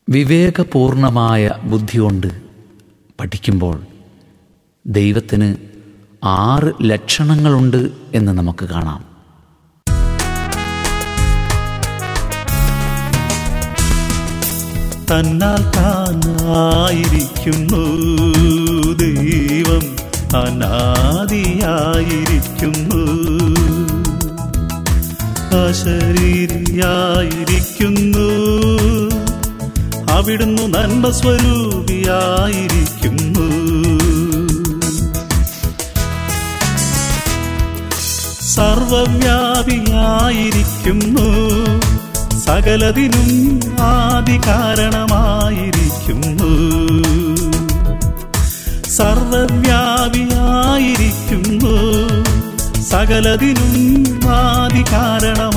വിവേകപൂർണമായ ബുദ്ധി കൊണ്ട് പഠിക്കുമ്പോൾ ദൈവത്തിന് ആറ് ലക്ഷണങ്ങളുണ്ട് എന്ന് നമുക്ക് കാണാം തന്നാൽ താനായിരിക്കുന്നു ദൈവം അനാദിയായിരിക്കുന്നു അശരീരിയായിരിക്കുന്നു അവിടുന്ന് നന്മ സ്വരൂപിയായിരിക്കുന്നു സർവവ്യാപിയായിരിക്കുന്നു സകലതിനും ആദി കാരണമായിരിക്കുന്നു സർവവ്യാപിയായിരിക്കുന്നു സകലതിനും ആദി കാരണമായിരിക്കുന്നു